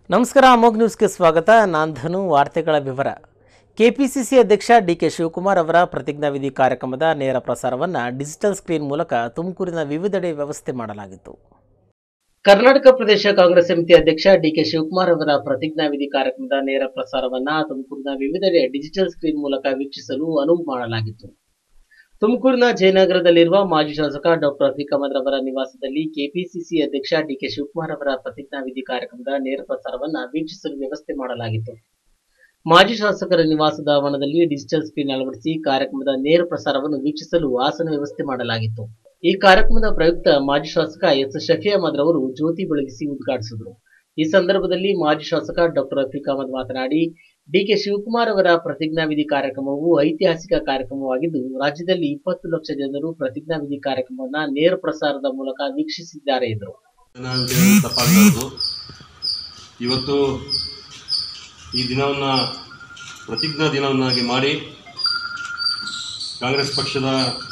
ನಮಸ್ಕಾರ ಅಮೋಘ್ ನ್ಯೂಸ್ಗೆ ಸ್ವಾಗತ ನಾನು ಧನು ವಾರ್ತೆಗಳ ವಿವರ ಕೆಪಿಸಿಸಿ ಅಧ್ಯಕ್ಷ ಡಿ ಕೆ ಶಿವಕುಮಾರ್ ಅವರ ಪ್ರತಿಜ್ಞಾವಿಧಿ ಕಾರ್ಯಕ್ರಮದ ನೇರ ಪ್ರಸಾರವನ್ನು ಡಿಜಿಟಲ್ ಸ್ಕ್ರೀನ್ ಮೂಲಕ ತುಮಕೂರಿನ ವಿವಿಧೆಡೆ ವ್ಯವಸ್ಥೆ ಮಾಡಲಾಗಿತ್ತು ಕರ್ನಾಟಕ ಪ್ರದೇಶ ಕಾಂಗ್ರೆಸ್ ಸಮಿತಿ ಅಧ್ಯಕ್ಷ ಡಿಕೆ ಶಿವಕುಮಾರ್ ಅವರ ಪ್ರತಿಜ್ಞಾವಿಧಿ ಕಾರ್ಯಕ್ರಮದ ನೇರ ಪ್ರಸಾರವನ್ನ ತುಮಕೂರಿನ ವಿವಿಧೆಡೆ ಡಿಜಿಟಲ್ ಸ್ಕ್ರೀನ್ ಮೂಲಕ ವೀಕ್ಷಿಸಲು ಅನುವು ಮಾಡಲಾಗಿತ್ತು ತುಮಕೂರಿನ ಜಯನಗರದಲ್ಲಿರುವ ಮಾಜಿ ಶಾಸಕ ಡಾಕ್ಟರ್ ರಫೀಕ್ ಅಹಮದ್ ರವರ ನಿವಾಸದಲ್ಲಿ ಕೆಪಿಸಿಸಿ ಅಧ್ಯಕ್ಷ ಡಿಕೆ ಶಿವಕುಮಾರ್ ಅವರ ಪ್ರತಿಜ್ಞಾವಿಧಿ ಕಾರ್ಯಕ್ರಮದ ನೇರ ಪ್ರಸಾರವನ್ನ ವೀಕ್ಷಿಸಲು ವ್ಯವಸ್ಥೆ ಮಾಡಲಾಗಿತ್ತು ಮಾಜಿ ಶಾಸಕರ ನಿವಾಸದ ಆವರಣದಲ್ಲಿ ಡಿಜಿಟಲ್ ಸ್ಕ್ರೀನ್ ಅಳವಡಿಸಿ ಕಾರ್ಯಕ್ರಮದ ನೇರ ಪ್ರಸಾರವನ್ನು ವೀಕ್ಷಿಸಲು ಆಸನ ವ್ಯವಸ್ಥೆ ಮಾಡಲಾಗಿತ್ತು ಈ ಕಾರ್ಯಕ್ರಮದ ಪ್ರಯುಕ್ತ ಮಾಜಿ ಶಾಸಕ ಎಸ್ ಶಫಿ ಅಹಮದ್ ರವರು ಜ್ಯೋತಿ ಬೆಳಗಿಸಿ ಉದ್ಘಾಟಿಸಿದರು ಈ ಸಂದರ್ಭದಲ್ಲಿ ಮಾಜಿ ಶಾಸಕ ಡಾಕ್ಟರ್ ರಫೀಕ್ ಅಹಮದ್ ಮಾತನಾಡಿ ಡಿಕೆ ಶಿವಕುಮಾರ್ ಅವರ ಪ್ರತಿಜ್ಞಾವಿಧಿ ಕಾರ್ಯಕ್ರಮವು ಐತಿಹಾಸಿಕ ಕಾರ್ಯಕ್ರಮವಾಗಿದ್ದು ರಾಜ್ಯದಲ್ಲಿ ಇಪ್ಪತ್ತು ಲಕ್ಷ ಜನರು ಪ್ರತಿಜ್ಞಾವಿಧಿ ಕಾರ್ಯಕ್ರಮವನ್ನ ನೇರ ಪ್ರಸಾರದ ಮೂಲಕ ವೀಕ್ಷಿಸಿದ್ದಾರೆ ಎಂದರು ಜನ ಅಂತ ಹೇಳಿದ್ರೆ ತಪ್ಪಾಗಬಾರ್ದು ಇವತ್ತು ಈ ದಿನವನ್ನು ಪ್ರತಿಜ್ಞಾ ದಿನವನ್ನಾಗಿ ಮಾಡಿ ಕಾಂಗ್ರೆಸ್ ಪಕ್ಷದ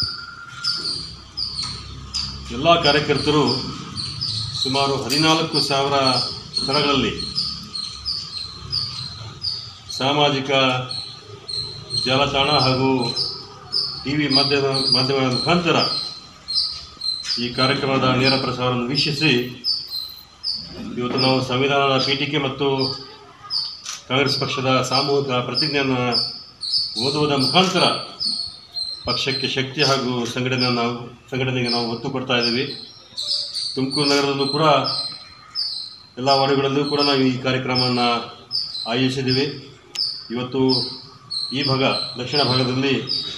ಎಲ್ಲ ಕಾರ್ಯಕರ್ತರು ಸುಮಾರು ಹದಿನಾಲ್ಕು ಸಾವಿರ ಸ್ಥಳಗಳಲ್ಲಿ ಸಾಮಾಜಿಕ ಜಾಲತಾಣ ಹಾಗೂ ಟಿ ವಿ ಮಾಧ್ಯಮ ಮಾಧ್ಯಮಗಳ ಮುಖಾಂತರ ಈ ಕಾರ್ಯಕ್ರಮದ ನೇರ ಪ್ರಸಾರವನ್ನು ವೀಕ್ಷಿಸಿ ಇವತ್ತು ನಾವು ಸಂವಿಧಾನದ ಪೀಠಿಕೆ ಮತ್ತು ಕಾಂಗ್ರೆಸ್ ಪಕ್ಷದ ಸಾಮೂಹಿಕ ಪ್ರತಿಜ್ಞೆಯನ್ನು ಓದುವುದರ ಮುಖಾಂತರ ಪಕ್ಷಕ್ಕೆ ಶಕ್ತಿ ಹಾಗೂ ಸಂಘಟನೆ ನಾವು ಸಂಘಟನೆಗೆ ನಾವು ಒತ್ತು ಕೊಡ್ತಾ ಇದ್ದೀವಿ ತುಮಕೂರು ನಗರದಲ್ಲೂ ಕೂಡ ಎಲ್ಲ ವಾರ್ಡ್ಗಳಲ್ಲೂ ಕೂಡ ನಾವು ಈ ಕಾರ್ಯಕ್ರಮವನ್ನು ಆಯೋಜಿಸಿದ್ದೀವಿ ಇವತ್ತು ಈ ಭಾಗ ದಕ್ಷಿಣ ಭಾಗದಲ್ಲಿ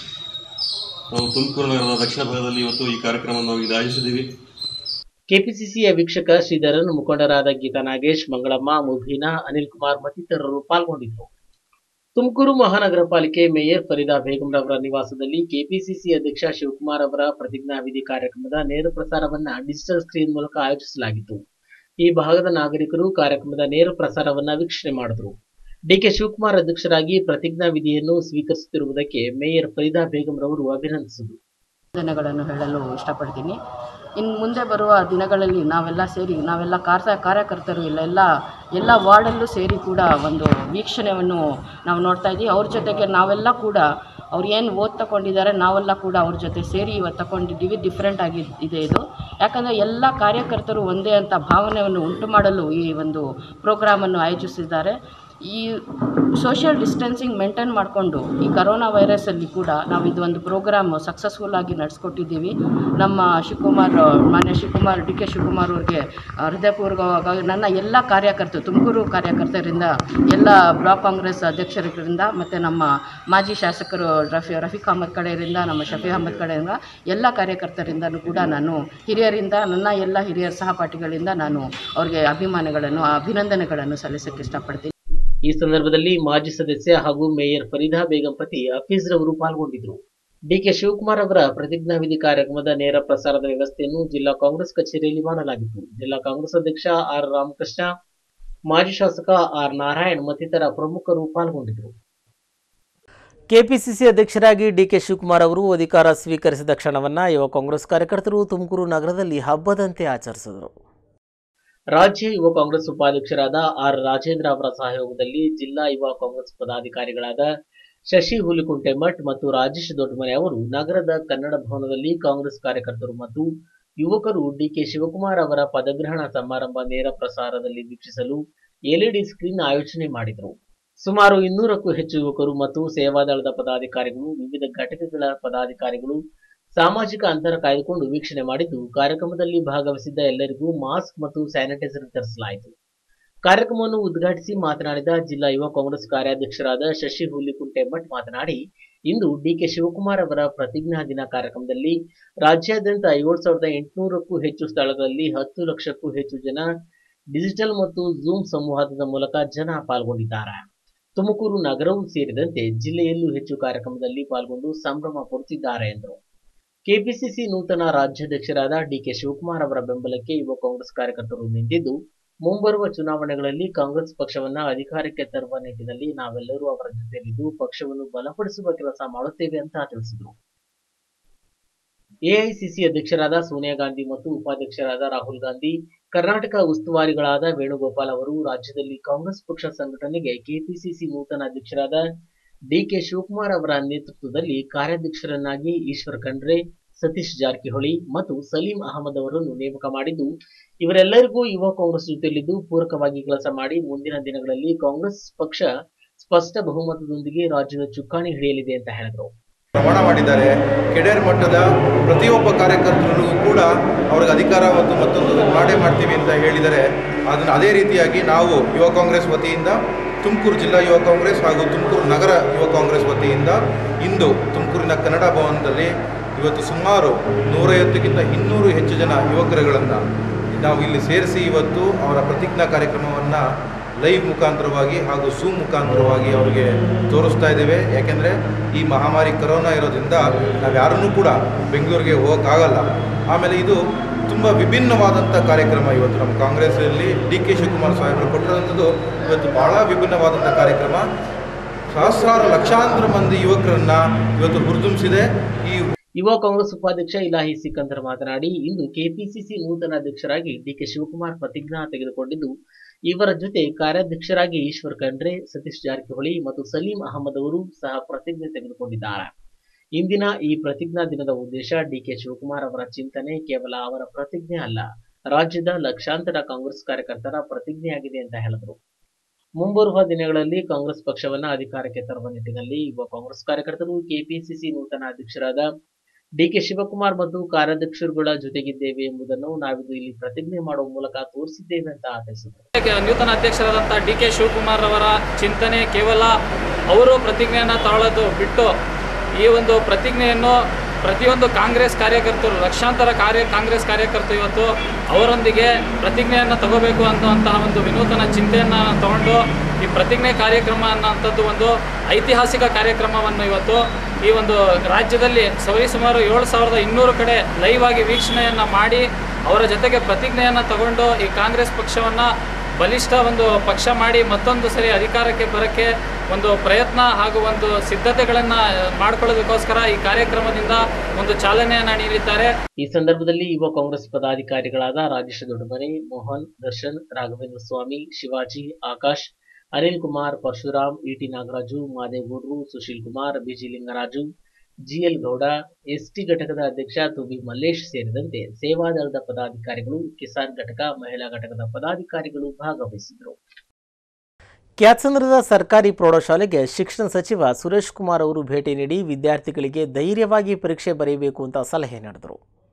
ನಾವು ತುಮಕೂರು ನಗರದ ದಕ್ಷಿಣ ಭಾಗದಲ್ಲಿ ಇವತ್ತು ಈ ಕಾರ್ಯಕ್ರಮವನ್ನು ನಾವು ಇಲ್ಲಿ ಆಯೋಜಿಸಿದ್ದೀವಿ ಕೆಪಿಸಿಸಿಯ ವೀಕ್ಷಕ ಶ್ರೀಧರನ್ ಮುಖಂಡರಾದ ಗೀತಾ ನಾಗೇಶ್ ಮಂಗಳಮ್ಮ ಮುಬೀನಾ ಅನಿಲ್ ಕುಮಾರ್ ಮತ್ತಿತರರು ಪಾಲ್ಗೊಂಡಿದ್ದರು ತುಮಕೂರು ಮಹಾನಗರ ಪಾಲಿಕೆ ಮೇಯರ್ ಫರೀದಾ ಬೇಗಂ ರವರ ನಿವಾಸದಲ್ಲಿ ಕೆಪಿಸಿಸಿ ಅಧ್ಯಕ್ಷ ಶಿವಕುಮಾರ್ ಅವರ ಪ್ರತಿಜ್ಞಾವಿಧಿ ಕಾರ್ಯಕ್ರಮದ ನೇರ ಪ್ರಸಾರವನ್ನ ಡಿಜಿಟಲ್ ಸ್ಕ್ರೀನ್ ಮೂಲಕ ಆಯೋಜಿಸಲಾಗಿತ್ತು ಈ ಭಾಗದ ನಾಗರಿಕರು ಕಾರ್ಯಕ್ರಮದ ನೇರ ಪ್ರಸಾರವನ್ನ ವೀಕ್ಷಣೆ ಮಾಡಿದರು ಡಿಕೆ ಶಿವಕುಮಾರ್ ಅಧ್ಯಕ್ಷರಾಗಿ ಪ್ರತಿಜ್ಞಾ ವಿಧಿಯನ್ನು ಸ್ವೀಕರಿಸುತ್ತಿರುವುದಕ್ಕೆ ಮೇಯರ್ ಫರೀದಾ ಬೇಗಂ ರವರು ಅಭಿನಂದಿಸಿದರು ದಿನಗಳನ್ನು ಹೇಳಲು ಇಷ್ಟಪಡ್ತೀನಿ ಇನ್ನು ಮುಂದೆ ಬರುವ ದಿನಗಳಲ್ಲಿ ನಾವೆಲ್ಲ ಸೇರಿ ನಾವೆಲ್ಲ ಕಾರ್ಯ ಕಾರ್ಯಕರ್ತರು ಇಲ್ಲ ಎಲ್ಲ ಎಲ್ಲ ವಾರ್ಡಲ್ಲೂ ಸೇರಿ ಕೂಡ ಒಂದು ವೀಕ್ಷಣೆಯನ್ನು ನಾವು ನೋಡ್ತಾ ಇದ್ದೀವಿ ಅವ್ರ ಜೊತೆಗೆ ನಾವೆಲ್ಲ ಕೂಡ ಅವ್ರು ಏನು ಓದ್ ತಗೊಂಡಿದ್ದಾರೆ ನಾವೆಲ್ಲ ಕೂಡ ಅವ್ರ ಜೊತೆ ಸೇರಿ ಇವತ್ತು ತಗೊಂಡಿದ್ದೀವಿ ಡಿಫ್ರೆಂಟ್ ಆಗಿ ಇದೆ ಇದು ಯಾಕಂದರೆ ಎಲ್ಲ ಕಾರ್ಯಕರ್ತರು ಒಂದೇ ಅಂತ ಭಾವನೆಯನ್ನು ಉಂಟು ಮಾಡಲು ಈ ಒಂದು ಪ್ರೋಗ್ರಾಮನ್ನು ಆಯೋಜಿಸಿದ್ದಾರೆ ಈ ಸೋಷಿಯಲ್ ಡಿಸ್ಟೆನ್ಸಿಂಗ್ ಮೇಂಟೈನ್ ಮಾಡಿಕೊಂಡು ಈ ಕರೋನಾ ವೈರಸಲ್ಲಿ ಕೂಡ ನಾವು ಇದು ಒಂದು ಪ್ರೋಗ್ರಾಮ್ ಸಕ್ಸಸ್ಫುಲ್ ಆಗಿ ನಡೆಸ್ಕೊಟ್ಟಿದ್ದೀವಿ ನಮ್ಮ ಶಿವಕುಮಾರ್ ಮಾನ್ಯ ಶಿವಕುಮಾರ್ ಡಿ ಕೆ ಶಿವಕುಮಾರ್ ಅವ್ರಿಗೆ ಹೃದಯಪೂರ್ವಕವಾಗಿ ನನ್ನ ಎಲ್ಲ ಕಾರ್ಯಕರ್ತರು ತುಮಕೂರು ಕಾರ್ಯಕರ್ತರಿಂದ ಎಲ್ಲ ಬ್ಲಾಕ್ ಕಾಂಗ್ರೆಸ್ ಅಧ್ಯಕ್ಷರಿಂದ ಮತ್ತು ನಮ್ಮ ಮಾಜಿ ಶಾಸಕರು ರಫಿ ರಫೀಕ್ ಅಹಮದ್ ಕಡೆಯಿಂದ ನಮ್ಮ ಶಫಿ ಅಹಮದ್ ಕಡೆಯಿಂದ ಎಲ್ಲ ಕಾರ್ಯಕರ್ತರಿಂದನೂ ಕೂಡ ನಾನು ಹಿರಿಯರಿಂದ ನನ್ನ ಎಲ್ಲ ಹಿರಿಯರ ಸಹಪಾಠಿಗಳಿಂದ ನಾನು ಅವ್ರಿಗೆ ಅಭಿಮಾನಗಳನ್ನು ಅಭಿನಂದನೆಗಳನ್ನು ಸಲ್ಲಿಸಕ್ಕೆ ಇಷ್ಟಪಡ್ತೀನಿ ಈ ಸಂದರ್ಭದಲ್ಲಿ ಮಾಜಿ ಸದಸ್ಯ ಹಾಗೂ ಮೇಯರ್ ಫರೀದಾ ಬೇಗಂ ಪತಿ ಹಫೀಜ್ ರವರು ಪಾಲ್ಗೊಂಡಿದ್ದರು ಡಿಕೆ ಶಿವಕುಮಾರ್ ಅವರ ಪ್ರತಿಜ್ಞಾವಿಧಿ ಕಾರ್ಯಕ್ರಮದ ನೇರ ಪ್ರಸಾರದ ವ್ಯವಸ್ಥೆಯನ್ನು ಜಿಲ್ಲಾ ಕಾಂಗ್ರೆಸ್ ಕಚೇರಿಯಲ್ಲಿ ಮಾಡಲಾಗಿತ್ತು ಜಿಲ್ಲಾ ಕಾಂಗ್ರೆಸ್ ಅಧ್ಯಕ್ಷ ಆರ್ ರಾಮಕೃಷ್ಣ ಮಾಜಿ ಶಾಸಕ ಆರ್ ನಾರಾಯಣ್ ಮತ್ತಿತರ ಪ್ರಮುಖರು ಪಾಲ್ಗೊಂಡಿದ್ದರು ಕೆಪಿಸಿಸಿ ಅಧ್ಯಕ್ಷರಾಗಿ ಡಿಕೆ ಶಿವಕುಮಾರ್ ಅವರು ಅಧಿಕಾರ ಸ್ವೀಕರಿಸಿದ ಕ್ಷಣವನ್ನ ಯುವ ಕಾಂಗ್ರೆಸ್ ಕಾರ್ಯಕರ್ತರು ತುಮಕೂರು ನಗರದಲ್ಲಿ ಹಬ್ಬದಂತೆ ಆಚರಿಸಿದರು ರಾಜ್ಯ ಯುವ ಕಾಂಗ್ರೆಸ್ ಉಪಾಧ್ಯಕ್ಷರಾದ ಆರ್ ರಾಜೇಂದ್ರ ಅವರ ಸಹಯೋಗದಲ್ಲಿ ಜಿಲ್ಲಾ ಯುವ ಕಾಂಗ್ರೆಸ್ ಪದಾಧಿಕಾರಿಗಳಾದ ಶಶಿ ಹುಲಿಕುಂಟೆಮಠ್ ಮತ್ತು ರಾಜೇಶ್ ದೊಡ್ಡಮನೆ ಅವರು ನಗರದ ಕನ್ನಡ ಭವನದಲ್ಲಿ ಕಾಂಗ್ರೆಸ್ ಕಾರ್ಯಕರ್ತರು ಮತ್ತು ಯುವಕರು ಡಿಕೆ ಶಿವಕುಮಾರ್ ಅವರ ಪದಗ್ರಹಣ ಸಮಾರಂಭ ನೇರ ಪ್ರಸಾರದಲ್ಲಿ ವೀಕ್ಷಿಸಲು ಎಲ್ಇಡಿ ಸ್ಕ್ರೀನ್ ಆಯೋಜನೆ ಮಾಡಿದರು ಸುಮಾರು ಇನ್ನೂರಕ್ಕೂ ಹೆಚ್ಚು ಯುವಕರು ಮತ್ತು ಸೇವಾದಳದ ಪದಾಧಿಕಾರಿಗಳು ವಿವಿಧ ಘಟಕಗಳ ಪದಾಧಿಕಾರಿಗಳು ಸಾಮಾಜಿಕ ಅಂತರ ಕಾಯ್ದುಕೊಂಡು ವೀಕ್ಷಣೆ ಮಾಡಿದ್ದು ಕಾರ್ಯಕ್ರಮದಲ್ಲಿ ಭಾಗವಹಿಸಿದ್ದ ಎಲ್ಲರಿಗೂ ಮಾಸ್ಕ್ ಮತ್ತು ಸ್ಯಾನಿಟೈಸರ್ ವಿತರಿಸಲಾಯಿತು ಕಾರ್ಯಕ್ರಮವನ್ನು ಉದ್ಘಾಟಿಸಿ ಮಾತನಾಡಿದ ಜಿಲ್ಲಾ ಯುವ ಕಾಂಗ್ರೆಸ್ ಕಾರ್ಯಾಧ್ಯಕ್ಷರಾದ ಶಶಿ ಹುಲಿಕುಂಟೆಮಠ್ ಮಾತನಾಡಿ ಇಂದು ಡಿಕೆ ಶಿವಕುಮಾರ್ ಅವರ ಪ್ರತಿಜ್ಞಾ ದಿನ ಕಾರ್ಯಕ್ರಮದಲ್ಲಿ ರಾಜ್ಯಾದ್ಯಂತ ಏಳು ಸಾವಿರದ ಎಂಟುನೂರಕ್ಕೂ ಹೆಚ್ಚು ಸ್ಥಳಗಳಲ್ಲಿ ಹತ್ತು ಲಕ್ಷಕ್ಕೂ ಹೆಚ್ಚು ಜನ ಡಿಜಿಟಲ್ ಮತ್ತು ಝೂಮ್ ಸಂವಾದದ ಮೂಲಕ ಜನ ಪಾಲ್ಗೊಂಡಿದ್ದಾರೆ ತುಮಕೂರು ನಗರವೂ ಸೇರಿದಂತೆ ಜಿಲ್ಲೆಯಲ್ಲೂ ಹೆಚ್ಚು ಕಾರ್ಯಕ್ರಮದಲ್ಲಿ ಪಾಲ್ಗೊಂಡು ಸಂಭ್ರಮ ಪಡುತ್ತಿದ್ದಾರೆ ಎಂದರು ಕೆಪಿಸಿಸಿ ನೂತನ ರಾಜ್ಯಾಧ್ಯಕ್ಷರಾದ ಡಿಕೆ ಶಿವಕುಮಾರ್ ಅವರ ಬೆಂಬಲಕ್ಕೆ ಯುವ ಕಾಂಗ್ರೆಸ್ ಕಾರ್ಯಕರ್ತರು ನಿಂತಿದ್ದು ಮುಂಬರುವ ಚುನಾವಣೆಗಳಲ್ಲಿ ಕಾಂಗ್ರೆಸ್ ಪಕ್ಷವನ್ನ ಅಧಿಕಾರಕ್ಕೆ ತರುವ ನಿಟ್ಟಿನಲ್ಲಿ ನಾವೆಲ್ಲರೂ ಅವರ ಜೊತೆಯಲ್ಲಿದ್ದು ಪಕ್ಷವನ್ನು ಬಲಪಡಿಸುವ ಕೆಲಸ ಮಾಡುತ್ತೇವೆ ಅಂತ ತಿಳಿಸಿದರು ಎಐಸಿಸಿ ಅಧ್ಯಕ್ಷರಾದ ಸೋನಿಯಾ ಗಾಂಧಿ ಮತ್ತು ಉಪಾಧ್ಯಕ್ಷರಾದ ರಾಹುಲ್ ಗಾಂಧಿ ಕರ್ನಾಟಕ ಉಸ್ತುವಾರಿಗಳಾದ ವೇಣುಗೋಪಾಲ್ ಅವರು ರಾಜ್ಯದಲ್ಲಿ ಕಾಂಗ್ರೆಸ್ ಪಕ್ಷ ಸಂಘಟನೆಗೆ ಕೆಪಿಸಿಸಿ ನೂತನ ಅಧ್ಯಕ್ಷರಾದ ಡಿಕೆ ಶಿವಕುಮಾರ್ ಅವರ ನೇತೃತ್ವದಲ್ಲಿ ಕಾರ್ಯಾಧ್ಯಕ್ಷರನ್ನಾಗಿ ಈಶ್ವರ್ ಖಂಡ್ರೆ ಸತೀಶ್ ಜಾರಕಿಹೊಳಿ ಮತ್ತು ಸಲೀಂ ಅಹಮದ್ ಅವರನ್ನು ನೇಮಕ ಮಾಡಿದ್ದು ಇವರೆಲ್ಲರಿಗೂ ಯುವ ಕಾಂಗ್ರೆಸ್ ಜೊತೆಯಲ್ಲಿದ್ದು ಪೂರಕವಾಗಿ ಕೆಲಸ ಮಾಡಿ ಮುಂದಿನ ದಿನಗಳಲ್ಲಿ ಕಾಂಗ್ರೆಸ್ ಪಕ್ಷ ಸ್ಪಷ್ಟ ಬಹುಮತದೊಂದಿಗೆ ರಾಜ್ಯದ ಚುಕ್ಕಾಣಿ ಹಿಡಿಯಲಿದೆ ಅಂತ ಹೇಳಿದರು ಪ್ರಮಾಣ ಮಾಡಿದ್ದಾರೆ ಕೆಡೇರ್ ಮಟ್ಟದ ಪ್ರತಿಯೊಬ್ಬ ಕಾರ್ಯಕರ್ತರಿಗೂ ಕೂಡ ಅವ್ರಿಗೆ ಅಧಿಕಾರ ಮತ್ತು ಮತ್ತೊಂದು ಮಾಡೇ ಮಾಡ್ತೀವಿ ಅಂತ ಹೇಳಿದರೆ ಅದನ್ನು ಅದೇ ರೀತಿಯಾಗಿ ನಾವು ಯುವ ಕಾಂಗ್ರೆಸ್ ವತಿಯಿಂದ ತುಮಕೂರು ಜಿಲ್ಲಾ ಯುವ ಕಾಂಗ್ರೆಸ್ ಹಾಗೂ ತುಮಕೂರು ನಗರ ಯುವ ಕಾಂಗ್ರೆಸ್ ವತಿಯಿಂದ ಇಂದು ತುಮಕೂರಿನ ಕನ್ನಡ ಭವನದಲ್ಲಿ ಇವತ್ತು ಸುಮಾರು ನೂರೈವತ್ತಕ್ಕಿಂತ ಇನ್ನೂರು ಹೆಚ್ಚು ಜನ ಯುವಕರುಗಳನ್ನು ನಾವು ಇಲ್ಲಿ ಸೇರಿಸಿ ಇವತ್ತು ಅವರ ಪ್ರತಿಜ್ಞಾ ಕಾರ್ಯಕ್ರಮವನ್ನು ಲೈವ್ ಮುಖಾಂತರವಾಗಿ ಹಾಗೂ ಝೂಮ್ ಮುಖಾಂತರವಾಗಿ ಅವರಿಗೆ ತೋರಿಸ್ತಾ ಇದ್ದೇವೆ ಯಾಕೆಂದರೆ ಈ ಮಹಾಮಾರಿ ಕರೋನಾ ಇರೋದ್ರಿಂದ ನಾವು ಯಾರನ್ನೂ ಕೂಡ ಬೆಂಗಳೂರಿಗೆ ಹೋಗೋಕ್ಕಾಗಲ್ಲ ಆಮೇಲೆ ಇದು ತುಂಬ ವಿಭಿನ್ನವಾದಂಥ ಕಾರ್ಯಕ್ರಮ ಇವತ್ತು ನಮ್ಮ ಕಾಂಗ್ರೆಸ್ಸಲ್ಲಿ ಡಿ ಕೆ ಶಿವಕುಮಾರ್ ಸಾಹೇಬರು ಕೊಟ್ಟಿರೋಂಥದ್ದು ಇವತ್ತು ಭಾಳ ವಿಭಿನ್ನವಾದಂಥ ಕಾರ್ಯಕ್ರಮ ಸಹಸ್ರಾರು ಲಕ್ಷಾಂತರ ಮಂದಿ ಯುವಕರನ್ನು ಇವತ್ತು ಹುರಿದುಂಬಿಸಿದೆ ಈ ಯುವ ಕಾಂಗ್ರೆಸ್ ಉಪಾಧ್ಯಕ್ಷ ಇಲಾಹಿ ಸಿಕಂದರ್ ಮಾತನಾಡಿ ಇಂದು ಕೆಪಿಸಿಸಿ ನೂತನ ಅಧ್ಯಕ್ಷರಾಗಿ ಡಿಕೆ ಶಿವಕುಮಾರ್ ಪ್ರತಿಜ್ಞಾ ತೆಗೆದುಕೊಂಡಿದ್ದು ಇವರ ಜೊತೆ ಕಾರ್ಯಾಧ್ಯಕ್ಷರಾಗಿ ಈಶ್ವರ್ ಖಂಡ್ರೆ ಸತೀಶ್ ಜಾರಕಿಹೊಳಿ ಮತ್ತು ಸಲೀಂ ಅಹಮದ್ ಅವರು ಸಹ ಪ್ರತಿಜ್ಞೆ ತೆಗೆದುಕೊಂಡಿದ್ದಾರೆ ಇಂದಿನ ಈ ಪ್ರತಿಜ್ಞಾ ದಿನದ ಉದ್ದೇಶ ಡಿಕೆ ಶಿವಕುಮಾರ್ ಅವರ ಚಿಂತನೆ ಕೇವಲ ಅವರ ಪ್ರತಿಜ್ಞೆ ಅಲ್ಲ ರಾಜ್ಯದ ಲಕ್ಷಾಂತರ ಕಾಂಗ್ರೆಸ್ ಕಾರ್ಯಕರ್ತರ ಪ್ರತಿಜ್ಞೆಯಾಗಿದೆ ಅಂತ ಹೇಳಿದರು ಮುಂಬರುವ ದಿನಗಳಲ್ಲಿ ಕಾಂಗ್ರೆಸ್ ಪಕ್ಷವನ್ನ ಅಧಿಕಾರಕ್ಕೆ ತರುವ ನಿಟ್ಟಿನಲ್ಲಿ ಯುವ ಕಾಂಗ್ರೆಸ್ ಕಾರ್ಯಕರ್ತರು ಕೆಪಿಸಿಸಿ ನೂತನ ಅಧ್ಯಕ್ಷರಾದ ಡಿಕೆ ಶಿವಕುಮಾರ್ ಮತ್ತು ಕಾರ್ಯಾಧ್ಯಕ್ಷರುಗಳ ಜೊತೆಗಿದ್ದೇವೆ ಎಂಬುದನ್ನು ನಾವಿದು ಇಲ್ಲಿ ಪ್ರತಿಜ್ಞೆ ಮಾಡುವ ಮೂಲಕ ತೋರಿಸಿದ್ದೇವೆ ಅಂತ ತಿಳಿಸಿದರು ನೂತನ ಅಧ್ಯಕ್ಷರಾದಂಥ ಡಿ ಕೆ ಶಿವಕುಮಾರ್ ಅವರ ಚಿಂತನೆ ಕೇವಲ ಅವರು ಪ್ರತಿಜ್ಞೆಯನ್ನು ತಾಳೋದು ಬಿಟ್ಟು ಈ ಒಂದು ಪ್ರತಿಜ್ಞೆಯನ್ನು ಪ್ರತಿಯೊಂದು ಕಾಂಗ್ರೆಸ್ ಕಾರ್ಯಕರ್ತರು ಲಕ್ಷಾಂತರ ಕಾರ್ಯ ಕಾಂಗ್ರೆಸ್ ಕಾರ್ಯಕರ್ತರು ಇವತ್ತು ಅವರೊಂದಿಗೆ ಪ್ರತಿಜ್ಞೆಯನ್ನು ತಗೋಬೇಕು ಅನ್ನುವಂತಹ ಒಂದು ವಿನೂತನ ಚಿಂತೆಯನ್ನು ತಗೊಂಡು ಈ ಪ್ರತಿಜ್ಞೆ ಕಾರ್ಯಕ್ರಮ ಅನ್ನೋಂಥದ್ದು ಒಂದು ಐತಿಹಾಸಿಕ ಕಾರ್ಯಕ್ರಮವನ್ನು ಇವತ್ತು ಈ ಒಂದು ರಾಜ್ಯದಲ್ಲಿ ಸರಿ ಸುಮಾರು ಏಳು ಸಾವಿರದ ಇನ್ನೂರು ಕಡೆ ಲೈವ್ ಆಗಿ ವೀಕ್ಷಣೆಯನ್ನು ಮಾಡಿ ಅವರ ಜೊತೆಗೆ ಪ್ರತಿಜ್ಞೆಯನ್ನು ತಗೊಂಡು ಈ ಕಾಂಗ್ರೆಸ್ ಪಕ್ಷವನ್ನು ಬಲಿಷ್ಠ ಒಂದು ಪಕ್ಷ ಮಾಡಿ ಮತ್ತೊಂದು ಸರಿ ಅಧಿಕಾರಕ್ಕೆ ಬರೋಕ್ಕೆ ಒಂದು ಪ್ರಯತ್ನ ಹಾಗೂ ಒಂದು ಸಿದ್ಧತೆಗಳನ್ನು ಮಾಡ್ಕೊಳ್ಳೋದಕ್ಕೋಸ್ಕರ ಈ ಕಾರ್ಯಕ್ರಮದಿಂದ ಒಂದು ಚಾಲನೆಯನ್ನು ನೀಡಿದ್ದಾರೆ ಈ ಸಂದರ್ಭದಲ್ಲಿ ಯುವ ಕಾಂಗ್ರೆಸ್ ಪದಾಧಿಕಾರಿಗಳಾದ ರಾಜೇಶ್ ದೊಡ್ಡಮನೆ ಮೋಹನ್ ದರ್ಶನ್ ರಾಘವೇಂದ್ರ ಸ್ವಾಮಿ ಶಿವಾಜಿ ಆಕಾಶ್ ಅನಿಲ್ ಕುಮಾರ್ ಪರಶುರಾಮ್ ಇಟಿ ನಾಗರಾಜು ಮಾದೇಗೌಡರು Sushil Kumar BG Lingaraju GL Gowda ST ಘಟಕದ ಅಧ್ಯಕ್ಷ ತುಬಿ ಮಲ್ಲೇಶ್ ಸೇರಿದಂತೆ ಸೇವಾದಳದ ಪದಾಧಿಕಾರಿಗಳು ಕಿಸಾನ್ ಘಟಕ ಮಹಿಳಾ ಘಟಕದ ಪದಾಧಿಕಾರಿಗಳು ಭಾಗವಹಿಸಿದರು ಕ್ಯಾತ್ಸಂದ್ರದ ಸರ್ಕಾರಿ ಪ್ರೌಢಶಾಲೆಗೆ ಶಿಕ್ಷಣ ಸಚಿವ ಸುರೇಶ್ ಕುಮಾರ್ ಅವರು ಭೇಟಿ ನೀಡಿ ವಿದ್ಯಾರ್ಥಿಗಳಿಗೆ ಧೈರ್ಯವಾಗಿ ಪರೀಕ್ಷೆ ಬರೆಯಬೇಕು ಅಂತ ಸಲಹೆ ನೀಡಿದರು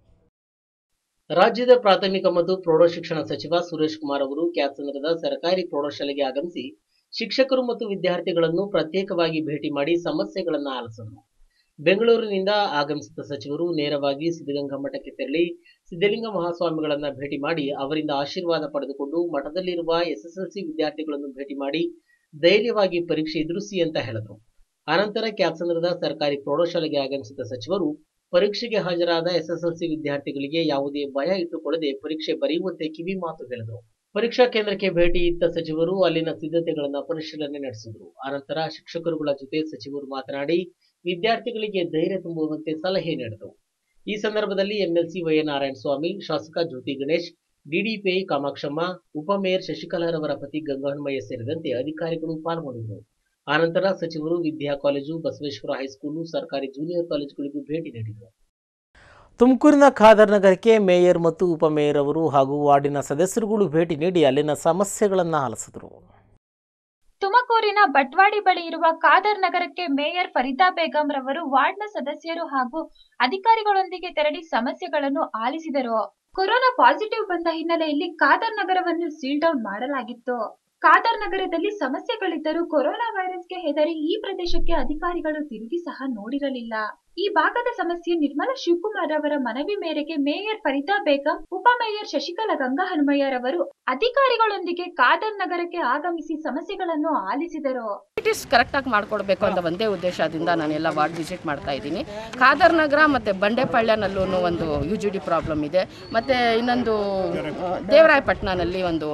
ರಾಜ್ಯದ ಪ್ರಾಥಮಿಕ ಮತ್ತು ಪ್ರೌಢಶಿಕ್ಷಣ ಸಚಿವ ಸುರೇಶ್ ಕುಮಾರ್ ಅವರು ಕ್ಯಾತ್ಸಂದ್ರದ ಸರ್ಕಾರಿ ಪ್ರೌಢಶಾಲೆಗೆ ಆಗಮಿಸಿ ಶಿಕ್ಷಕರು ಮತ್ತು ವಿದ್ಯಾರ್ಥಿಗಳನ್ನು ಪ್ರತ್ಯೇಕವಾಗಿ ಭೇಟಿ ಮಾಡಿ ಸಮಸ್ಯೆಗಳನ್ನು ಆಲಿಸಿದರು ಬೆಂಗಳೂರಿನಿಂದ ಆಗಮಿಸಿದ ಸಚಿವರು ನೇರವಾಗಿ ಸಿದ್ಧಗಂಗಾ ಮಠಕ್ಕೆ ತೆರಳಿ ಸಿದ್ಧಲಿಂಗ ಮಹಾಸ್ವಾಮಿಗಳನ್ನ ಭೇಟಿ ಮಾಡಿ ಅವರಿಂದ ಆಶೀರ್ವಾದ ಪಡೆದುಕೊಂಡು ಮಠದಲ್ಲಿರುವ ಎಸ್ಎಸ್ಎಲ್ಸಿ ವಿದ್ಯಾರ್ಥಿಗಳನ್ನು ಭೇಟಿ ಮಾಡಿ ಧೈರ್ಯವಾಗಿ ಪರೀಕ್ಷೆ ಎದುರಿಸಿ ಅಂತ ಹೇಳಿದರು ಅನಂತರ ಕ್ಯಾತ್ಸಂದ್ರದ ಸರ್ಕಾರಿ ಪ್ರೌಢಶಾಲೆಗೆ ಆಗಮಿಸಿದ ಸಚಿವರು ಪರೀಕ್ಷೆಗೆ ಹಾಜರಾದ ಎಸ್ಎಸ್ಎಲ್ಸಿ ವಿದ್ಯಾರ್ಥಿಗಳಿಗೆ ಯಾವುದೇ ಭಯ ಇಟ್ಟುಕೊಳ್ಳದೆ ಪರೀಕ್ಷೆ ಬರೆಯುವಂತೆ ಕಿವಿ ಮಾತು ಹೇಳಿದರು ಪರೀಕ್ಷಾ ಕೇಂದ್ರಕ್ಕೆ ಭೇಟಿ ಇತ್ತ ಸಚಿವರು ಅಲ್ಲಿನ ಸಿದ್ಧತೆಗಳನ್ನ ಪರಿಶೀಲನೆ ನಡೆಸಿದರು ಅನಂತರ ಶಿಕ್ಷಕರುಗಳ ಜೊತೆ ಸಚಿವರು ಮಾತನಾಡಿ ವಿದ್ಯಾರ್ಥಿಗಳಿಗೆ ಧೈರ್ಯ ತುಂಬುವಂತೆ ಸಲಹೆ ನೀಡಿದರು ಈ ಸಂದರ್ಭದಲ್ಲಿ ಎಂಎಲ್ಸಿ ವೈ ನಾರಾಯಣ ಸ್ವಾಮಿ ಶಾಸಕ ಜ್ಯೋತಿ ಗಣೇಶ್ ಡಿಡಿಪಿಐ ಕಾಮಾಕ್ಷಮ್ಮ ಉಪಮೇಯರ್ ಶಶಿಕಲಾರವರ ಪತಿ ಗಂಗಾಹನುಮಯ್ಯ ಸೇರಿದಂತೆ ಅಧಿಕಾರಿಗಳು ಪಾಲ್ಗೊಂಡಿದ್ದರು ಆನಂತರ ಸಚಿವರು ವಿದ್ಯಾ ಕಾಲೇಜು ಬಸವೇಶ್ವರ ಹೈಸ್ಕೂಲು ಸರ್ಕಾರಿ ಜೂನಿಯರ್ ಕಾಲೇಜುಗಳಿಗೂ ಭೇಟಿ ನೀಡಿದರು ತುಮಕೂರಿನ ಖಾದರ್ ನಗರಕ್ಕೆ ಮೇಯರ್ ಮತ್ತು ಉಪಮೇಯರ್ ಅವರು ಹಾಗೂ ವಾರ್ಡಿನ ಸದಸ್ಯರುಗಳು ಭೇಟಿ ನೀಡಿ ಅಲ್ಲಿನ ಸಮಸ್ಯೆಗಳನ್ನು ಆಲಿಸಿದರು ತುಮಕೂರಿನ ಬಟ್ವಾಡಿ ಬಳಿ ಇರುವ ಖಾದರ್ ನಗರಕ್ಕೆ ಮೇಯರ್ ಫರೀದಾ ಬೇಗಂ ರವರು ವಾರ್ಡ್ನ ಸದಸ್ಯರು ಹಾಗೂ ಅಧಿಕಾರಿಗಳೊಂದಿಗೆ ತೆರಳಿ ಸಮಸ್ಯೆಗಳನ್ನು ಆಲಿಸಿದರು ಕೊರೋನಾ ಪಾಸಿಟಿವ್ ಬಂದ ಹಿನ್ನೆಲೆಯಲ್ಲಿ ಖಾದರ್ ನಗರವನ್ನು ಸೀಲ್ ಡೌನ್ ಮಾಡಲಾಗಿತ್ತು ಖಾದರ್ ನಗರದಲ್ಲಿ ಸಮಸ್ಯೆಗಳಿದ್ದರೂ ಕೊರೋನಾ ವೈರಸ್ಗೆ ಹೆದರಿ ಈ ಪ್ರದೇಶಕ್ಕೆ ಅಧಿಕಾರಿಗಳು ತಿರುಗಿ ಸಹ ನೋಡಿರಲಿಲ್ಲ ಈ ಭಾಗದ ಸಮಸ್ಯೆ ನಿರ್ಮಲಾ ಶಿವಕುಮಾರ್ ಅವರ ಮನವಿ ಮೇರೆಗೆ ಮೇಯರ್ ಫರೀದಾ ಬೇಗಂ ಉಪಮೇಯರ್ ಶಶಿಕಲಾ ಗಂಗಾ ಹನುಮಯ್ಯರವರು ಅಧಿಕಾರಿಗಳೊಂದಿಗೆ ಖಾದರ್ ನಗರಕ್ಕೆ ಆಗಮಿಸಿ ಸಮಸ್ಯೆಗಳನ್ನು ಆಲಿಸಿದರು ಇಸ್ ಕರೆಕ್ಟಾಗಿ ಮಾಡ್ಕೊಡ್ಬೇಕು ಅಂತ ಒಂದೇ ಉದ್ದೇಶದಿಂದ ನಾನೆಲ್ಲ ವಾರ್ಡ್ ವಿಸಿಟ್ ಮಾಡ್ತಾ ಇದ್ದೀನಿ ಖಾದರ್ ನಗರ ಮತ್ತು ಬಂಡೆಪಾಳ್ಯನಲ್ಲೂ ಒಂದು ಯು ಜಿ ಡಿ ಪ್ರಾಬ್ಲಮ್ ಇದೆ ಮತ್ತು ಇನ್ನೊಂದು ಆ, ದೇವರಾಯಪಟ್ಟಣನಲ್ಲಿ ಒಂದು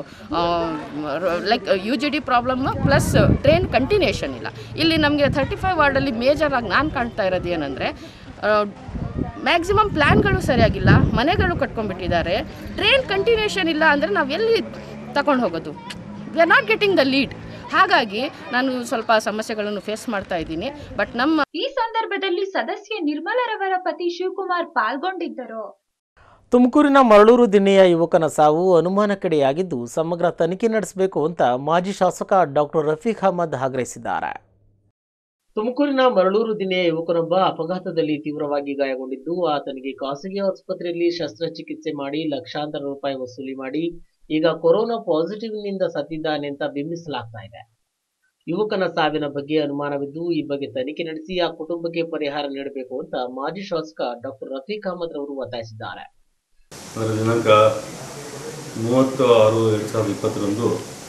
like U G D problem plus train continuation ಇಲ್ಲ ಇಲ್ಲಿ ನಮಗೆ ಥರ್ಟಿ ಫೈವ್ ವಾರ್ಡಲ್ಲಿ ಮೇಜರ್ ಆಗಿ ನಾನು ಕಾಣ್ತಾ ಇರೋದು ಏನಂದರೆ ಮ್ಯಾಕ್ಸಿಮಮ್ ಪ್ಲ್ಯಾನ್ಗಳು ಸರಿಯಾಗಿಲ್ಲ ಮನೆಗಳು ಕಟ್ಕೊಂಡ್ಬಿಟ್ಟಿದ್ದಾರೆ ಟ್ರೈನ್ ಕಂಟಿನ್ಯೂಷನ್ ಇಲ್ಲ ಅಂದರೆ ನಾವು ಎಲ್ಲಿ ತಗೊಂಡು ಹೋಗೋದು we are not getting the lead ಹಾಗಾಗಿ ನಾನು ಸ್ವಲ್ಪ ಸಮಸ್ಯೆಗಳನ್ನು ಫೇಸ್ ಮಾಡ್ತಾ ಇದ್ದೀನಿ ಬಟ್ ನಮ್ಮ ಈ ಸಂದರ್ಭದಲ್ಲಿ ಸದಸ್ಯೆ ನಿರ್ಮಲರವರ ಪತಿ ಶಿವಕುಮಾರ್ ಪಾಲ್ಗೊಂಡಿದ್ದರು ತುಮಕೂರಿನ ಮರಳೂರು ದಿಣ್ಣೆಯ ಯುವಕನ ಸಾವು ಅನುಮಾನಕ್ಕಿಡೆಯಾಗಿದ್ದು ಸಮಗ್ರ ತನಿಖೆ ನಡೆಸಬೇಕು ಅಂತ ಮಾಜಿ ಶಾಸಕ ಡಾಕ್ಟರ್ ರಫೀಕ್ ಅಹಮದ್ ಆಗ್ರಹಿಸಿದ್ದಾರೆ ತುಮಕೂರಿನ ಮರಳೂರು ದಿನೆಯ ಯುವಕನೊಬ್ಬ ಅಪಘಾತದಲ್ಲಿ ತೀವ್ರವಾಗಿ ಗಾಯಗೊಂಡಿದ್ದು ಆತನಿಗೆ ಖಾಸಗಿ ಆಸ್ಪತ್ರೆಯಲ್ಲಿ ಶಸ್ತ್ರಚಿಕಿತ್ಸೆ ಮಾಡಿ ಲಕ್ಷಾಂತರ ರೂಪಾಯಿ ವಸೂಲಿ ಮಾಡಿ ಈಗ ಕೊರೋನಾ ಪಾಸಿಟಿವ್ನಿಂದ ಸತ್ತಿದ್ದಾನೆ ಅಂತ ಬಿಂಬಿಸಲಾಗ್ತಾ ಇದೆ ಯುವಕನ ಸಾವಿನ ಬಗ್ಗೆ ಅನುಮಾನವಿದ್ದು ಈ ಬಗ್ಗೆ ತನಿಖೆ ನಡೆಸಿ ಆ ಕುಟುಂಬಕ್ಕೆ ಪರಿಹಾರ ನೀಡಬೇಕು ಅಂತ ಮಾಜಿ ಶಾಸಕ ಡಾಕ್ಟರ್ ರಫೀಕ್ ಅಹಮದ್ ರವರು ಒತ್ತಾಯಿಸಿದ್ದಾರೆ ಅದರ ದಿನಾಂಕ ಮೂವತ್ತು ಆರು ಎರಡು ಸಾವಿರದ ಇಪ್ಪತ್ತರಂದು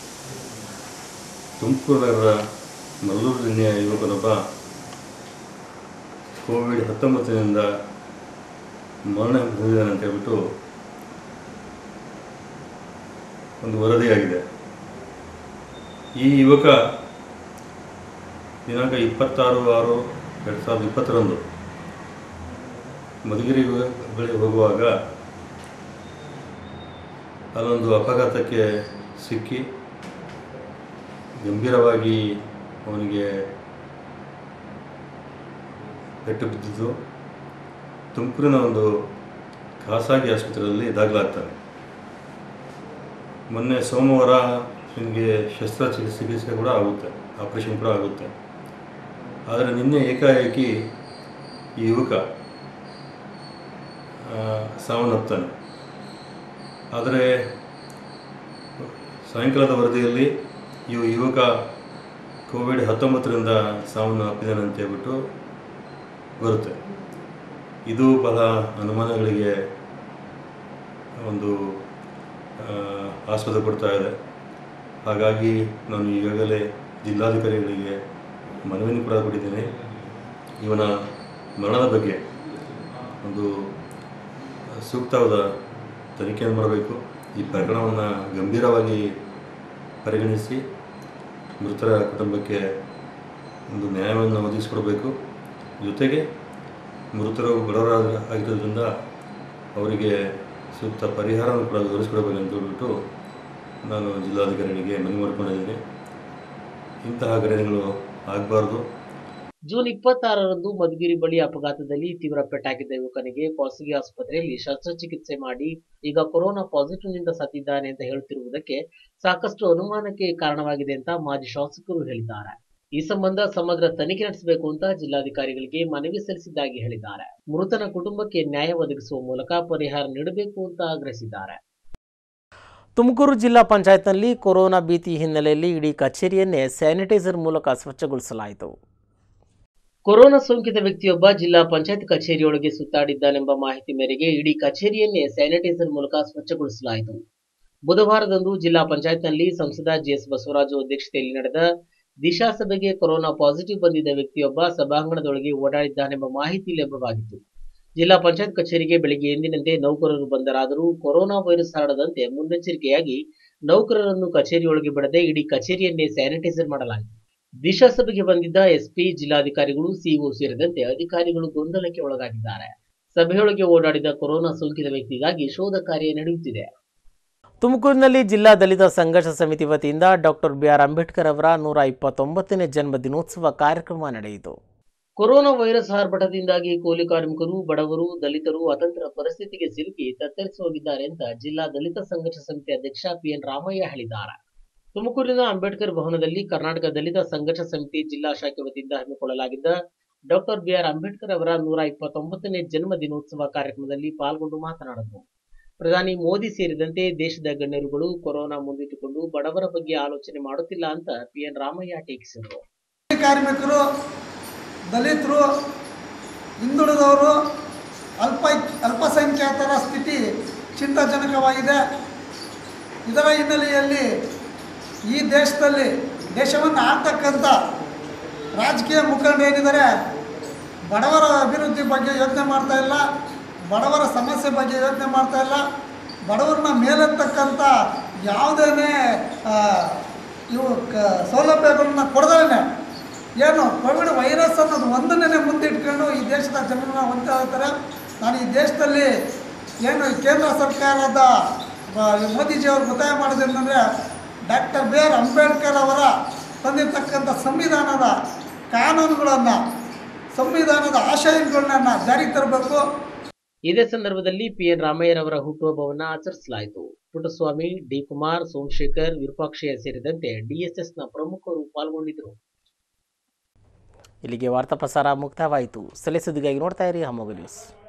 ತುಮಕೂರು ನಗರ ಮಲ್ಲೂರು ಜಿಲ್ಲೆಯ ಯುವಕನೊಬ್ಬ ಕೋವಿಡ್ ಹತ್ತೊಂಬತ್ತರಿಂದ ಮರಣ ಹೊಂದಿದ್ದಾನೆ ಅಂತ ಹೇಳ್ಬಿಟ್ಟು ಒಂದು ವರದಿಯಾಗಿದೆ ಈ ಯುವಕ ದಿನಾಂಕ ಇಪ್ಪತ್ತಾರು ಆರು ಎರಡು ಸಾವಿರದ ಇಪ್ಪತ್ತರಂದು ಮಧುಗಿರಿ ಬಳಿ ಹೋಗುವಾಗ ಅಲ್ಲೊಂದು ಅಪಘಾತಕ್ಕೆ ಸಿಕ್ಕಿ ಗಂಭೀರವಾಗಿ ಅವನಿಗೆ ಪೆಟ್ಟು ಬಿದ್ದಿದ್ದು ತುಮಕೂರಿನ ಒಂದು ಖಾಸಗಿ ಆಸ್ಪತ್ರೆಯಲ್ಲಿ ದಾಖಲಾಗ್ತಾನೆ ಮೊನ್ನೆ ಸೋಮವಾರ ಇವನಿಗೆ ಶಸ್ತ್ರಚಿಕಿತ್ಸೆ ಚಿಕಿತ್ಸೆ ಕೂಡ ಆಗುತ್ತೆ ಆಪರೇಷನ್ ಕೂಡ ಆಗುತ್ತೆ ಆದರೆ ನಿನ್ನೆ ಏಕಾಏಕಿ ಈ ಯುವಕ ಆ, ಸಾವನ್ನಪ್ತಾನೆ ಆದರೆ ಸಾಯಂಕಾಲದ ವರದಿಯಲ್ಲಿ ಈ ಯುವಕ ಕೋವಿಡ್ ಹತ್ತೊಂಬತ್ತರಿಂದ ಸಾವನ್ನು ಅಪ್ಪಿದ್ದಾನೆ ಅಂತ ಹೇಳ್ಬಿಟ್ಟು ಬರುತ್ತೆ ಇದು ಬಹಳ ಅನುಮಾನಗಳಿಗೆ ಒಂದು ಆ, ಆಸ್ಪದ ಕೊಡ್ತಾ ಇದೆ ಹಾಗಾಗಿ ನಾನು ಈಗಾಗಲೇ ಜಿಲ್ಲಾಧಿಕಾರಿಗಳಿಗೆ ಮನವಿಯನ್ನು ಕೂಡ ಕೊಟ್ಟಿದ್ದೇನೆ ಇವನ ಮರಣದ ಬಗ್ಗೆ ಒಂದು ಸೂಕ್ತವಾದ ತನಿಖೆಯನ್ನು ಮಾಡಬೇಕು ಈ ಪ್ರಕರಣವನ್ನು ಗಂಭೀರವಾಗಿ ಪರಿಗಣಿಸಿ ಮೃತರ ಕುಟುಂಬಕ್ಕೆ ಒಂದು ನ್ಯಾಯವನ್ನು ಒದಗಿಸಿಕೊಡಬೇಕು ಜೊತೆಗೆ ಮೃತರು ಬಡವರಾಗ ಆಗಿರೋದ್ರಿಂದ ಅವರಿಗೆ ಸೂಕ್ತ ಪರಿಹಾರವನ್ನು ಕೂಡ ಒದಗಿಸ್ಕೊಡ್ಬೇಕು ಅಂತ ಹೇಳ್ಬಿಟ್ಟು ನಾನು ಜಿಲ್ಲಾಧಿಕಾರಿಗಳಿಗೆ ಮನವಿ ಮಾಡಿಕೊಂಡಿದ್ದೀನಿ ಇಂತಹ ಘಟನೆಗಳು ಆಗಬಾರ್ದು ಜೂನ್ ಇಪ್ಪತ್ತಾರರಂದು ಮಧುಗಿರಿ ಬಳಿ ಅಪಘಾತದಲ್ಲಿ ತೀವ್ರ ಪೆಟ್ಟಾಗಿದ್ದ ಯುವಕನಿಗೆ ಖಾಸಗಿ ಆಸ್ಪತ್ರೆಯಲ್ಲಿ ಶಸ್ತ್ರಚಿಕಿತ್ಸೆ ಮಾಡಿ ಈಗ ಕೊರೋನಾ ಪಾಸಿಟಿವ್ ನಿಂದ ಸತ್ತಿದ್ದಾನೆ ಅಂತ ಹೇಳುತ್ತಿರುವುದಕ್ಕೆ ಸಾಕಷ್ಟು ಅನುಮಾನಕ್ಕೆ ಕಾರಣವಾಗಿದೆ ಅಂತ ಮಾಜಿ ಶಾಸಕರು ಹೇಳಿದ್ದಾರೆ ಈ ಸಂಬಂಧ ಸಮಗ್ರ ತನಿಖೆ ನಡೆಸಬೇಕು ಅಂತ ಜಿಲ್ಲಾಧಿಕಾರಿಗಳಿಗೆ ಮನವಿ ಸಲ್ಲಿಸಿದ್ದಾಗಿ ಹೇಳಿದ್ದಾರೆ ಮೃತನ ಕುಟುಂಬಕ್ಕೆ ನ್ಯಾಯ ಒದಗಿಸುವ ಮೂಲಕ ಪರಿಹಾರ ನೀಡಬೇಕು ಅಂತ ಆಗ್ರಹಿಸಿದ್ದಾರೆ ತುಮಕೂರು ಜಿಲ್ಲಾ ಪಂಚಾಯತ್ನಲ್ಲಿ ಕೊರೋನಾ ಭೀತಿ ಹಿನ್ನೆಲೆಯಲ್ಲಿ ಇಡೀ ಕಚೇರಿಯನ್ನೇ ಸ್ಯಾನಿಟೈಸರ್ ಮೂಲಕ ಸ್ವಚ್ಛಗೊಳಿಸಲಾಯಿತು ಕೊರೋನಾ ಸೋಂಕಿತ ವ್ಯಕ್ತಿಯೊಬ್ಬ ಜಿಲ್ಲಾ ಪಂಚಾಯತ್ ಕಚೇರಿಯೊಳಗೆ ಸುತ್ತಾಡಿದ್ದಾನೆಂಬ ಮಾಹಿತಿ ಮೇರೆಗೆ ಇಡೀ ಕಚೇರಿಯನ್ನೇ ಸ್ಯಾನಿಟೈಸರ್ ಮೂಲಕ ಸ್ವಚ್ಛಗೊಳಿಸಲಾಯಿತು ಬುಧವಾರದಂದು ಜಿಲ್ಲಾ ಪಂಚಾಯತ್ನಲ್ಲಿ ಸಂಸದ ಜಿಎಸ್ ಬಸವರಾಜು ಅಧ್ಯಕ್ಷತೆಯಲ್ಲಿ ನಡೆದ ದಿಶಾ ಸಭೆಗೆ ಕೊರೋನಾ ಪಾಸಿಟಿವ್ ಬಂದಿದ್ದ ವ್ಯಕ್ತಿಯೊಬ್ಬ ಸಭಾಂಗಣದೊಳಗೆ ಓಡಾಡಿದ್ದಾನೆಂಬ ಮಾಹಿತಿ ಲಭ್ಯವಾಗಿತ್ತು ಜಿಲ್ಲಾ ಪಂಚಾಯತ್ ಕಚೇರಿಗೆ ಬೆಳಿಗ್ಗೆ ಎಂದಿನಂತೆ ನೌಕರರು ಬಂದರಾದರೂ ಕೊರೋನಾ ವೈರಸ್ ಹರಡದಂತೆ ಮುನ್ನೆಚ್ಚರಿಕೆಯಾಗಿ ನೌಕರರನ್ನು ಕಚೇರಿಯೊಳಗೆ ಬಿಡದೆ ಇಡೀ ಕಚೇರಿಯನ್ನೇ ಸ್ಯಾನಿಟೈಸರ್ ಮಾಡಲಾಯಿತು ದಿಶಾ ಸಭೆಗೆ ಬಂದಿದ್ದ ಎಸ್ಪಿ ಜಿಲ್ಲಾಧಿಕಾರಿಗಳು ಸಿಇಒ ಸೇರಿದಂತೆ ಅಧಿಕಾರಿಗಳು ಗೊಂದಲಕ್ಕೆ ಒಳಗಾಗಿದ್ದಾರೆ ಸಭೆಯೊಳಗೆ ಓಡಾಡಿದ ಕೊರೋನಾ ಸೋಂಕಿತ ವ್ಯಕ್ತಿಗಾಗಿ ಶೋಧ ಕಾರ್ಯ ನಡೆಯುತ್ತಿದೆ ತುಮಕೂರಿನಲ್ಲಿ ಜಿಲ್ಲಾ ದಲಿತ ಸಂಘರ್ಷ ಸಮಿತಿ ವತಿಯಿಂದ ಡಾಕ್ಟರ್ ಬಿಆರ್ ಅಂಬೇಡ್ಕರ್ ಅವರ ನೂರ ಇಪ್ಪತ್ತೊಂಬತ್ತನೇ ಜನ್ಮ ದಿನೋತ್ಸವ ಕಾರ್ಯಕ್ರಮ ನಡೆಯಿತು ಕೊರೋನಾ ವೈರಸ್ ಆರ್ಭಟದಿಂದಾಗಿ ಕೂಲಿ ಕಾರ್ಮಿಕರು ಬಡವರು ದಲಿತರು ಅತಂತ್ರ ಪರಿಸ್ಥಿತಿಗೆ ಸಿಲುಕಿ ತತ್ತರಿಸಿ ಹೋಗಿದ್ದಾರೆ ಅಂತ ಜಿಲ್ಲಾ ದಲಿತ ಸಂಘರ್ಷ ಸಮಿತಿ ಅಧ್ಯಕ್ಷ ಪಿಎನ್ ರಾಮಯ್ಯ ಹೇಳಿದ್ದಾರೆ ತುಮಕೂರಿನ ಅಂಬೇಡ್ಕರ್ ಭವನದಲ್ಲಿ ಕರ್ನಾಟಕ ದಲಿತ ಸಂಘರ್ಷ ಸಮಿತಿ ಜಿಲ್ಲಾ ಶಾಖೆ ವತಿಯಿಂದ ಹಮ್ಮಿಕೊಳ್ಳಲಾಗಿದ್ದ ಡಾಕ್ಟರ್ ಬಿಆರ್ ಅಂಬೇಡ್ಕರ್ ಅವರ ನೂರ ಇಪ್ಪತ್ತೊಂಬತ್ತನೇ ಜನ್ಮ ದಿನೋತ್ಸವ ಕಾರ್ಯಕ್ರಮದಲ್ಲಿ ಪಾಲ್ಗೊಂಡು ಮಾತನಾಡಿದರು ಪ್ರಧಾನಿ ಮೋದಿ ಸೇರಿದಂತೆ ದೇಶದ ಗಣ್ಯರುಗಳು ಕೊರೋನಾ ಮುಂದಿಟ್ಟುಕೊಂಡು ಬಡವರ ಬಗ್ಗೆ ಆಲೋಚನೆ ಮಾಡುತ್ತಿಲ್ಲ ಅಂತ ಪಿಎನ್ ರಾಮಯ್ಯ ಟೀಕಿಸಿದರು ಕಾರ್ಮಿಕರು ದಲಿತರು ಹಿಂದುಳಿದವರು ಅಲ್ಪ ಅಲ್ಪಸಂಖ್ಯಾತರ ಸ್ಥಿತಿ ಚಿಂತಾಜನಕವಾಗಿದೆ ಇದರ ಹಿನ್ನೆಲೆಯಲ್ಲಿ ಈ ದೇಶದಲ್ಲಿ ದೇಶವನ್ನು ಆಳ್ತಕ್ಕಂಥ ರಾಜಕೀಯ ಮುಖಂಡರು ಏನಿದ್ದಾರೆ ಬಡವರ ಅಭಿವೃದ್ಧಿ ಬಗ್ಗೆ ಯೋಚನೆ ಮಾಡ್ತಾ ಇಲ್ಲ ಬಡವರ ಸಮಸ್ಯೆ ಬಗ್ಗೆ ಯೋಚನೆ ಮಾಡ್ತಾ ಇಲ್ಲ ಬಡವರನ್ನ ಮೇಲೆತ್ತಕ್ಕಂಥ ಯಾವುದೇ ಇವು ಕ ಸೌಲಭ್ಯಗಳನ್ನ ಕೊಡದೇ ಏನು ಕೋವಿಡ್ ವೈರಸ್ ಅನ್ನೋದು ಒಂದನ್ನೇ ಮುಂದಿಟ್ಕೊಂಡು ಈ ದೇಶದ ಜನರನ್ನ ಹೊಂದ್ತಾ ಇರ್ತಾರೆ ನಾನು ಈ ದೇಶದಲ್ಲಿ ಏನು ಈ ಕೇಂದ್ರ ಸರ್ಕಾರದ ಬ- ಮೋದಿಜಿಯವರು ಒತ್ತಾಯ ಮಾಡೋದೇನೆಂದರೆ ಡಾಕ್ಟರ್ ಬಿ ಆರ್ ಅಂಬೇಡ್ಕರ್ ಅವರ ತಂದಿರ್ತಕ್ಕಂಥ ಸಂವಿಧಾನದ ಕಾನೂನುಗಳನ್ನು ಸಂವಿಧಾನದ ಆಶಯಗಳನ್ನ ಜಾರಿಗೆ ತರಬೇಕು ಇದೇ ಸಂದರ್ಭದಲ್ಲಿ ಪಿ ಎನ್ ರಾಮಯ್ಯರವರ ಹುಟ್ಟುಹಬ್ಬವನ್ನು ಆಚರಿಸಲಾಯಿತು ಪುಟ್ಟಸ್ವಾಮಿ ಡಿ ಕುಮಾರ್ ಸೋಮಶೇಖರ್ ವಿರೂಪಾಕ್ಷಯ್ಯ ಸೇರಿದಂತೆ ಡಿಎಸ್ಎಸ್ನ ಪ್ರಮುಖರು ಪಾಲ್ಗೊಂಡಿದ್ದರು ಇಲ್ಲಿಗೆ ವಾರ್ತಾ ಪ್ರಸಾರ ಮುಕ್ತಾಯವಾಯಿತು ಸಲಹೆ ಸುದ್ದಿಗಾಗಿ ನೋಡ್ತಾ ಇರಿ ಹಮ್ಮೋಗ ನ್ಯೂಸ್